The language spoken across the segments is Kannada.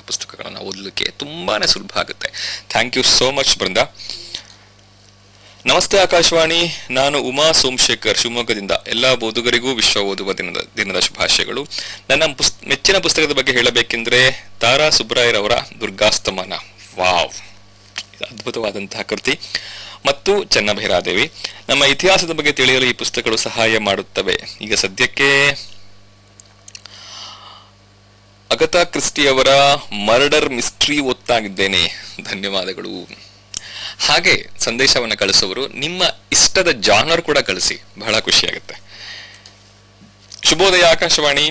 ಪುಸ್ತಕಗಳನ್ನು ಓದಲಿಕ್ಕೆ ತುಂಬಾನೇ ಸುಲಭ ಆಗುತ್ತೆ thank you so much Brinda ನಮಸ್ತೆ ಆಕಾಶವಾಣಿ ನಾನು ಉಮಾ ಸೋಮಶೇಖರ್ ಶಿವಮೊಗ್ಗದಿಂದ ಎಲ್ಲ ಓದುಗರಿಗೂ ವಿಶ್ವ ಓದುವ ದಿನದ ದಿನದ ಶುಭಾಶಯಗಳು ನನ್ನ ಪುಸ್ ಮೆಚ್ಚಿನ ಪುಸ್ತಕದ ಬಗ್ಗೆ ಹೇಳಬೇಕೆಂದ್ರೆ ತಾರಾ ಸುಬ್ರಾಯರವರ ದುರ್ಗಾಸ್ತಮಾನ ವಾವ್ ಇದು ಅದ್ಭುತವಾದಂತಹ ಕೃತಿ ಮತ್ತು ಚೆನ್ನಭೈರಾದೇವಿ ನಮ್ಮ ಇತಿಹಾಸದ ಬಗ್ಗೆ ತಿಳಿಯಲು ಈ ಪುಸ್ತಕಗಳು ಸಹಾಯ ಮಾಡುತ್ತವೆ ಈಗ ಸದ್ಯಕ್ಕೆ ಅಗತಾ ಕ್ರಿಸ್ಟಿಯವರ ಮರ್ಡರ್ ಮಿಸ್ಟ್ರಿ ಓದ್ತಾಗಿದ್ದೇನೆ ಧನ್ಯವಾದಗಳು ಹಾಗೆ ಸಂದೇಶವನ್ನು ಕಳಿಸುವವರು ನಿಮ್ಮ ಇಷ್ಟದ ಜಾನರ್ ಕೂಡ ಕಳಿಸಿ ಬಹಳ ಖುಷಿಯಾಗುತ್ತೆ ಶುಭೋದಯ ಆಕಾಶವಾಣಿ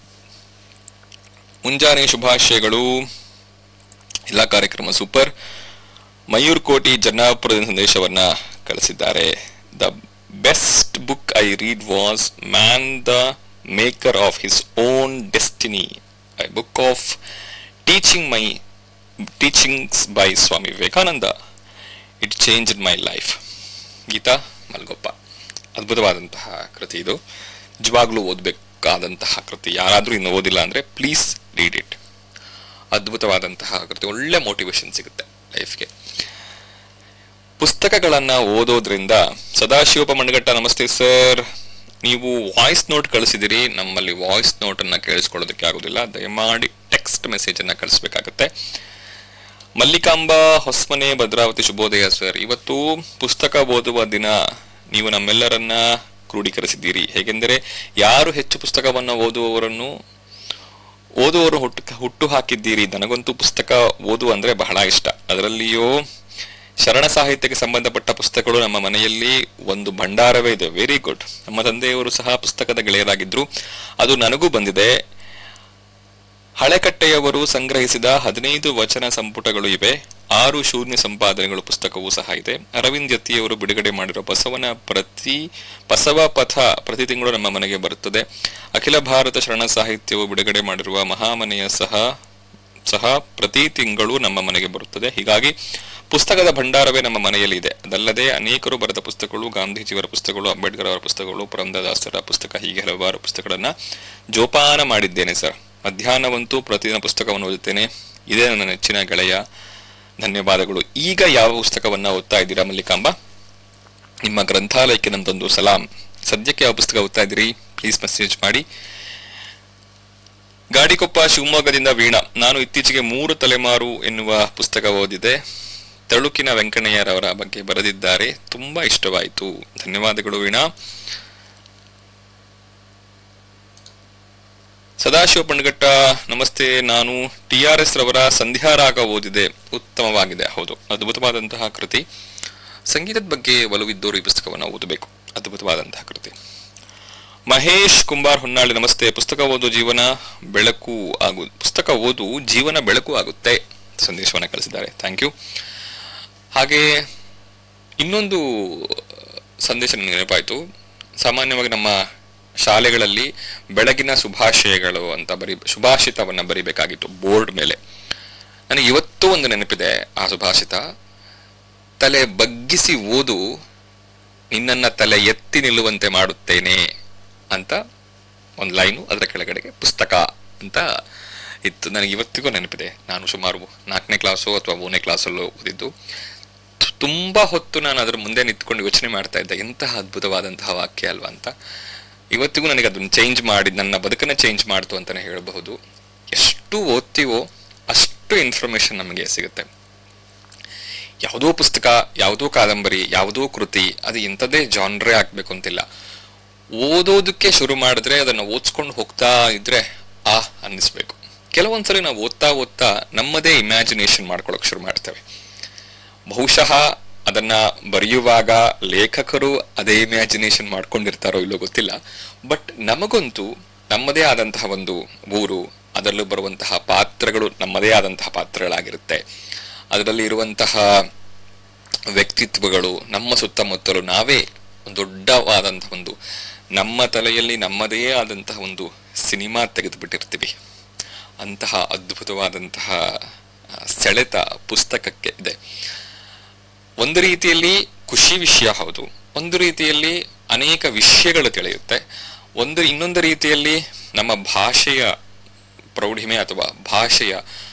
ಮುಂಜಾನೆ ಶುಭಾಶಯಗಳು ಎಲ್ಲ ಕಾರ್ಯಕ್ರಮ ಸೂಪರ್ ಮಯೂರ್ ಕೋಟಿ ಜನ್ನಾಪುರದ ಸಂದೇಶವನ್ನ ಕಳಿಸಿದ್ದಾರೆ the best book I read was man the maker of his own destiny I book of teaching my teachings by Swami Vivekananda it change my life Geeta Malgoppa ಅದ್ಭುತವಾದಂತಹ ಕೃತಿ ಇದು ನಿಜವಾಗ್ಲೂ ಓದಬೇಕಾದಂತಹ ಕೃತಿ ಯಾರಾದರೂ ಇನ್ನು ಓದಿಲ್ಲ ಅಂದರೆ ಪ್ಲೀಸ್ ರೀಡ್ ಇಟ್ ಅದ್ಭುತವಾದಂತಹ ಕೃತಿ ಒಳ್ಳೆ ಮೋಟಿವೇಶನ್ ಸಿಗುತ್ತೆ ಲೈಫ್ಗೆ ಪುಸ್ತಕಗಳನ್ನ ಓದೋದ್ರಿಂದ ಸದಾಶಿವಪ್ಪ ಮಂಡಗಟ್ಟ ನಮಸ್ತೆ ಸರ್ ನೀವು ವಾಯ್ಸ್ ನೋಟ್ ಕಳಿಸಿದಿರಿ ನಮ್ಮಲ್ಲಿ ವಾಯ್ಸ್ ನೋಟ್ ಅನ್ನ ಕೇಳಿಸ್ಕೊಳ್ಳೋದಕ್ಕೆ ಆಗೋದಿಲ್ಲ ದಯಮಾಡಿ ಟೆಕ್ಸ್ಟ್ ಮೆಸೇಜ್ ಅನ್ನ ಕಳಿಸ್ಬೇಕಾಗತ್ತೆ ಮಲ್ಲಿಕಾಂಬ ಹೊಸ್ಮನೆ ಭದ್ರಾವತಿ ಶುಭೋದಯ ಸರ್ ಇವತ್ತು ಪುಸ್ತಕ ಓದುವ ದಿನ ನೀವು ನಮ್ಮೆಲ್ಲರನ್ನ ಕ್ರೋಢೀಕರಿಸಿದ್ದೀರಿ ಹೇಗೆಂದರೆ ಯಾರು ಹೆಚ್ಚು ಪುಸ್ತಕವನ್ನು ಓದುವವರನ್ನು ಓದುವವರು ಹುಟ್ಟು ಹುಟ್ಟು ಹಾಕಿದ್ದೀರಿ ನನಗಂತೂ ಪುಸ್ತಕ ಓದು ಅಂದ್ರೆ ಬಹಳ ಇಷ್ಟ ಅದರಲ್ಲಿಯೂ ಶರಣ ಸಾಹಿತ್ಯಕ್ಕೆ ಸಂಬಂಧಪಟ್ಟ ಪುಸ್ತಕಗಳು ನಮ್ಮ ಮನೆಯಲ್ಲಿ ಒಂದು ಭಂಡಾರವೇ ಇದೆ ವೆರಿ ಗುಡ್ ನಮ್ಮ ತಂದೆಯವರು ಸಹ ಪುಸ್ತಕದ ಗೆಳೆಯರಾಗಿದ್ರು ಅದು ನನಗೂ ಬಂದಿದೆ ಹಳೆಕಟ್ಟೆಯವರು ಸಂಗ್ರಹಿಸಿದ ಹದಿನೈದು ವಚನ ಸಂಪುಟಗಳು ಇವೆ ಆರು ಶೂನ್ಯ ಸಂಪಾದನೆಗಳು ಪುಸ್ತಕವೂ ಸಹ ಇದೆ ಅರವಿಂದ್ ಯತಿಯವರು ಬಿಡುಗಡೆ ಮಾಡಿರುವ ಬಸವನ ಪ್ರತಿ ಬಸವ ಪಥ ಪ್ರತಿ ತಿಂಗಳು ನಮ್ಮ ಮನೆಗೆ ಬರುತ್ತದೆ ಅಖಿಲ ಭಾರತ ಶರಣ ಸಾಹಿತ್ಯವು ಬಿಡುಗಡೆ ಮಾಡಿರುವ ಮಹಾಮನೆಯ ಸಹ ಸಹ ಪ್ರತಿ ತಿಂಗಳು ನಮ್ಮ ಮನೆಗೆ ಬರುತ್ತದೆ ಹೀಗಾಗಿ ಪುಸ್ತಕದ ಭಂಡಾರವೇ ನಮ್ಮ ಮನೆಯಲ್ಲಿ ಇದೆ ಅದಲ್ಲದೆ ಅನೇಕರು ಬರೆದ ಪುಸ್ತಕಗಳು ಗಾಂಧೀಜಿಯವರ ಪುಸ್ತಕಗಳು ಅಂಬೇಡ್ಕರ್ ಅವರ ಪುಸ್ತಕಗಳು ಪುರಂದದಾಸರ ಪುಸ್ತಕ ಹೀಗೆ ಹಲವಾರು ಪುಸ್ತಕಗಳನ್ನ ಜೋಪಾನ ಮಾಡಿದ್ದೇನೆ ಸರ್ ಮಧ್ಯಾಹ್ನವಂತೂ ಪ್ರತಿದಿನ ಪುಸ್ತಕವನ್ನು ಓದುತ್ತೇನೆ ಇದೇ ನನ್ನ ನೆಚ್ಚಿನ ಗೆಳೆಯ ಧನ್ಯವಾದಗಳು ಈಗ ಯಾವ ಪುಸ್ತಕವನ್ನ ಓದ್ತಾ ಇದ್ದೀರಾ ಮಲ್ಲಿಕಾಂಬ ನಿಮ್ಮ ಗ್ರಂಥಾಲಯಕ್ಕೆ ನಂದೊಂದು ಸಲಾಂ ಸದ್ಯಕ್ಕೆ ಯಾವ ಪುಸ್ತಕ ಓದ್ತಾ ಇದ್ದೀರಿ ಪ್ಲೀಸ್ ಮೆಸೇಜ್ ಮಾಡಿ ಗಾಡಿಕೊಪ್ಪ ಶಿವಮೊಗ್ಗದಿಂದ ವೀಣಾ ನಾನು ಇತ್ತೀಚೆಗೆ ಮೂರು ತಲೆಮಾರು ಎನ್ನುವ ಪುಸ್ತಕ ಓದಿದೆ ತಳುಕಿನ ವೆಂಕಣ್ಣಯ್ಯರವರ ಬಗ್ಗೆ ಬರೆದಿದ್ದಾರೆ ತುಂಬಾ ಇಷ್ಟವಾಯಿತು ಧನ್ಯವಾದಗಳು ವೀಣಾ ಸದಾಶಿವ ಪಂಡಗಟ್ಟ ನಮಸ್ತೆ ನಾನು ಟಿ ಆರ್ ಎಸ್ ರವರ ಸಂಧ್ಯಾರಾಗ ಓದಿದೆ ಉತ್ತಮವಾಗಿದೆ ಹೌದು ಅದ್ಭುತವಾದಂತಹ ಕೃತಿ ಸಂಗೀತದ ಬಗ್ಗೆ ಒಲವಿದ್ದವರು ಈ ಪುಸ್ತಕವನ್ನು ಓದಬೇಕು ಅದ್ಭುತವಾದಂತಹ ಕೃತಿ ಮಹೇಶ್ ಕುಂಬಾರ್ ಹೊನ್ನಾಳಿ ನಮಸ್ತೆ ಪುಸ್ತಕ ಓದು ಜೀವನ ಬೆಳಕು ಆಗು ಪುಸ್ತಕ ಓದು ಜೀವನ ಬೆಳಕು ಆಗುತ್ತೆ ಸಂದೇಶವನ್ನು ಕಳಿಸಿದ್ದಾರೆ ಥ್ಯಾಂಕ್ ಯು ಹಾಗೆ ಇನ್ನೊಂದು ಸಂದೇಶ ನನಗೆ ನೆನಪಾಯಿತು ಸಾಮಾನ್ಯವಾಗಿ ನಮ್ಮ ಶಾಲೆಗಳಲ್ಲಿ ಬೆಳಗಿನ ಶುಭಾಶಯಗಳು ಅಂತ ಬರಿ ಶುಭಾಷಿತವನ್ನ ಬರಿಬೇಕಾಗಿತ್ತು ಬೋರ್ಡ್ ಮೇಲೆ ನನಗೆ ಇವತ್ತೂ ಒಂದು ನೆನಪಿದೆ ಆ ಸುಭಾಷಿತ ತಲೆ ಬಗ್ಗಿಸಿ ಓದು ನಿನ್ನನ್ನ ತಲೆ ಎತ್ತಿ ನಿಲ್ಲುವಂತೆ ಮಾಡುತ್ತೇನೆ ಅಂತ ಒಂದು ಲೈನು ಅದರ ಕೆಳಗಡೆಗೆ ಪುಸ್ತಕ ಅಂತ ಇತ್ತು ನನಗೆ ಇವತ್ತಿಗೂ ನೆನಪಿದೆ ನಾನು ಸುಮಾರು ನಾಲ್ಕನೇ ಕ್ಲಾಸು ಅಥವಾ ಮೂರನೇ ಕ್ಲಾಸಲ್ಲೂ ಓದಿದ್ದು ತುಂಬಾ ಹೊತ್ತು ನಾನು ಅದರ ಮುಂದೆ ನಿಂತ್ಕೊಂಡು ಯೋಚನೆ ಮಾಡ್ತಾ ಇದ್ದೆ ಎಂತಹ ಅದ್ಭುತವಾದಂತಹ ವಾಕ್ಯ ಅಲ್ವಾ ಅಂತ ಇವತ್ತಿಗೂ ನನಗೆ ಅದನ್ನು ಚೇಂಜ್ ಮಾಡಿ ನನ್ನ ಬದುಕನ್ನ ಚೇಂಜ್ ಮಾಡ್ತು ಅಂತಾನೆ ಹೇಳಬಹುದು ಎಷ್ಟು ಓದ್ತೀವೋ ಅಷ್ಟು ಇನ್ಫಾರ್ಮೇಶನ್ ನಮಗೆ ಸಿಗುತ್ತೆ ಯಾವುದೋ ಪುಸ್ತಕ ಯಾವುದೋ ಕಾದಂಬರಿ ಯಾವುದೋ ಕೃತಿ ಅದು ಇಂಥದ್ದೇ ಜಾನ್ರೇ ಆಗ್ಬೇಕು ಅಂತಿಲ್ಲ ಓದೋದಕ್ಕೆ ಶುರು ಮಾಡಿದ್ರೆ ಅದನ್ನ ಓದ್ಸ್ಕೊಂಡು ಹೋಗ್ತಾ ಇದ್ರೆ ಆ ಅನ್ನಿಸ್ಬೇಕು ಕೆಲವೊಂದ್ಸರಿ ನಾವು ಓದ್ತಾ ಓದ್ತಾ ನಮ್ಮದೇ ಇಮ್ಯಾಜಿನೇಷನ್ ಮಾಡ್ಕೊಳಕ್ ಶುರು ಮಾಡ್ತೇವೆ ಬಹುಶಃ ಅದನ್ನ ಬರೆಯುವಾಗ ಲೇಖಕರು ಅದೇ ಇಮ್ಯಾಜಿನೇಷನ್ ಮಾಡ್ಕೊಂಡಿರ್ತಾರೋ ಇಲ್ಲೋ ಗೊತ್ತಿಲ್ಲ ಬಟ್ ನಮಗಂತೂ ನಮ್ಮದೇ ಆದಂತಹ ಒಂದು ಊರು ಅದರಲ್ಲೂ ಬರುವಂತಹ ಪಾತ್ರಗಳು ನಮ್ಮದೇ ಆದಂತಹ ಪಾತ್ರಗಳಾಗಿರುತ್ತೆ ಅದರಲ್ಲಿ ಇರುವಂತಹ ವ್ಯಕ್ತಿತ್ವಗಳು ನಮ್ಮ ಸುತ್ತಮುತ್ತಲು ನಾವೇ ಒಂದು ದೊಡ್ಡವಾದಂತಹ ಒಂದು ನಮ್ಮ ತಲೆಯಲ್ಲಿ ನಮ್ಮದೇ ಆದಂತಹ ಒಂದು ಸಿನಿಮಾ ತೆಗೆದುಬಿಟ್ಟಿರ್ತೀವಿ ಅಂತಹ ಅದ್ಭುತವಾದಂತಹ ಆ, ಸೆಳೆತ ಪುಸ್ತಕಕ್ಕೆ ಇದೆ ಒಂದು ರೀತಿಯಲ್ಲಿ ಖುಷಿ ವಿಷಯ ಹೌದು ಒಂದು ರೀತಿಯಲ್ಲಿ ಅನೇಕ ವಿಷಯಗಳು ತಿಳಿಯುತ್ತೆ ಒಂದು ಇನ್ನೊಂದು ರೀತಿಯಲ್ಲಿ ನಮ್ಮ ಭಾಷೆಯ ಪ್ರೌಢಿಮೆ ಅಥವಾ ಭಾಷೆಯ